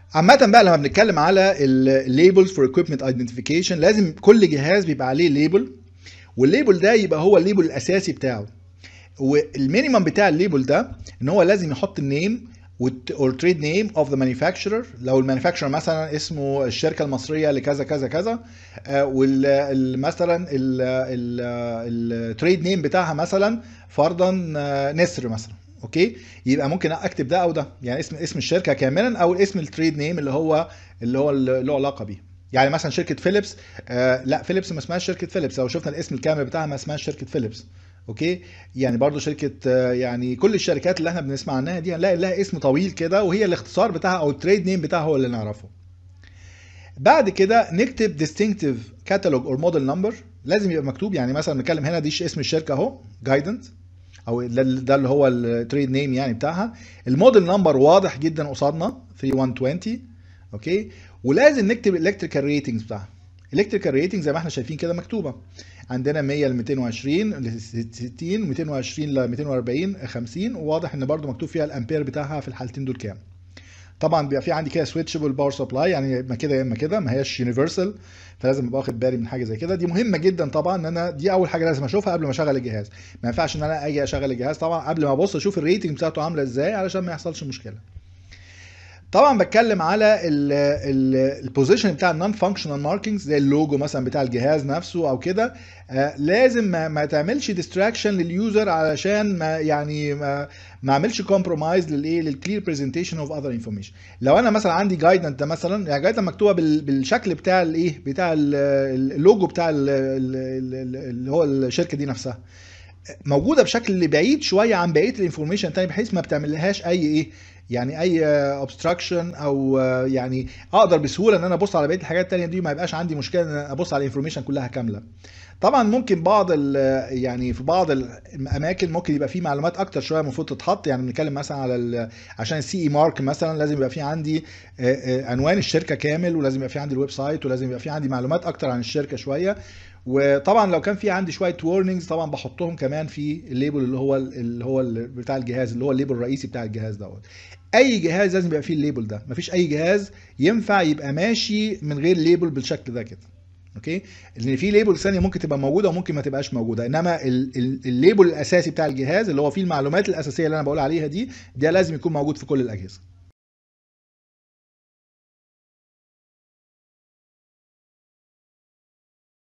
عامة بقى لما بنتكلم على الليبلز فور equipment identification لازم كل جهاز بيبقى عليه ليبل والليبل ده يبقى هو الليبل الاساسي بتاعه والمينيمم بتاع الليبل ده ان هو لازم يحط النيم or trade name of the manufacturer لو المانيفاكتشر مثلا اسمه الشركه المصريه لكذا كذا كذا ومثلا التريد نيم بتاعها مثلا فرضا نسر مثلا اوكي يبقى ممكن اكتب ده او ده يعني اسم اسم الشركه كاملا او اسم التريد نيم اللي هو اللي هو اللي له علاقه بيه يعني مثلا شركه فيليبس آه لا فيليبس ما اسمهاش شركه فيليبس لو شفنا الاسم الكامل بتاعها ما اسمهاش شركه فيليبس اوكي يعني برضو شركه آه يعني كل الشركات اللي احنا بنسمع عنها دي هنلاقي لها اسم طويل كده وهي الاختصار بتاعها او التريد نيم بتاعها هو اللي نعرفه بعد كده نكتب distinctive catalog or model number لازم يبقى مكتوب يعني مثلا نتكلم هنا دي اسم الشركه اهو جايدنت او ده, ده اللي هو التريد نيم يعني بتاعها الموديل نمبر واضح جدا قصادنا 3120 اوكي ولازم نكتب الالكتريكال ريتنجز بتاعها الالكتريكال ريتنج زي ما احنا شايفين كده مكتوبه عندنا 100 ل 220 ل 60 220 ل 240 50 وواضح ان برده مكتوب فيها الامبير بتاعها في الحالتين دول كام طبعا بيبقى في عندي كده سويتشبل باور سبلاي يعني يا اما كده يا اما كده ما هياش يونيفرسال فلازم ابقى واخد بالي من حاجه زي كده دي مهمه جدا طبعا ان انا دي اول حاجه لازم اشوفها قبل ما اشغل الجهاز ما ينفعش ان انا اجي اشغل الجهاز طبعا قبل ما ابص اشوف الريتنج بتاعته عامله ازاي علشان ما يحصلش مشكله طبعا بتكلم على البوزيشن بتاع النون فانكشنال ماركينجز زي اللوجو مثلا بتاع الجهاز نفسه او كده آه لازم ما, ما تعملش ديستراكشن لليوزر علشان ما يعني ما, ما اعملش كومبرومايز للايه للكلير برزنتيشن اوف اذر انفورميشن لو انا مثلا عندي جايدنت ده مثلا يعني جايدنت مكتوبه بالشكل بتاع الايه بتاع اللوجو بتاع اللي هو الشركه دي نفسها موجوده بشكل بعيد شويه عن بقيه الانفورميشن الثانيه بحيث ما بتعملهاش اي ايه يعني اي اوبستراكشن او يعني اقدر بسهوله ان انا ابص على بقيه الحاجات الثانيه دي ما يبقاش عندي مشكله ان انا ابص على الانفورميشن كلها كامله طبعا ممكن بعض يعني في بعض الاماكن ممكن يبقى في معلومات اكتر شويه المفروض تتحط يعني بنتكلم مثلا على عشان السي اي مارك مثلا لازم يبقى في عندي عنوان الشركه كامل ولازم يبقى في عندي الويب سايت ولازم يبقى في عندي معلومات اكتر عن الشركه شويه وطبعا لو كان في عندي شويه وورنينجز طبعا بحطهم كمان في الليبل اللي هو اللي هو بتاع الجهاز اللي هو الليبل الرئيسي بتاع الجهاز دوت اي جهاز لازم يبقى فيه الليبل ده مفيش اي جهاز ينفع يبقى ماشي من غير ليبل بالشكل ده كده اوكي لان في ليبل ثانيه ممكن تبقى موجوده وممكن ما تبقاش موجوده انما الليبل الاساسي بتاع الجهاز اللي هو فيه المعلومات الاساسيه اللي انا بقول عليها دي ده لازم يكون موجود في كل الاجهزه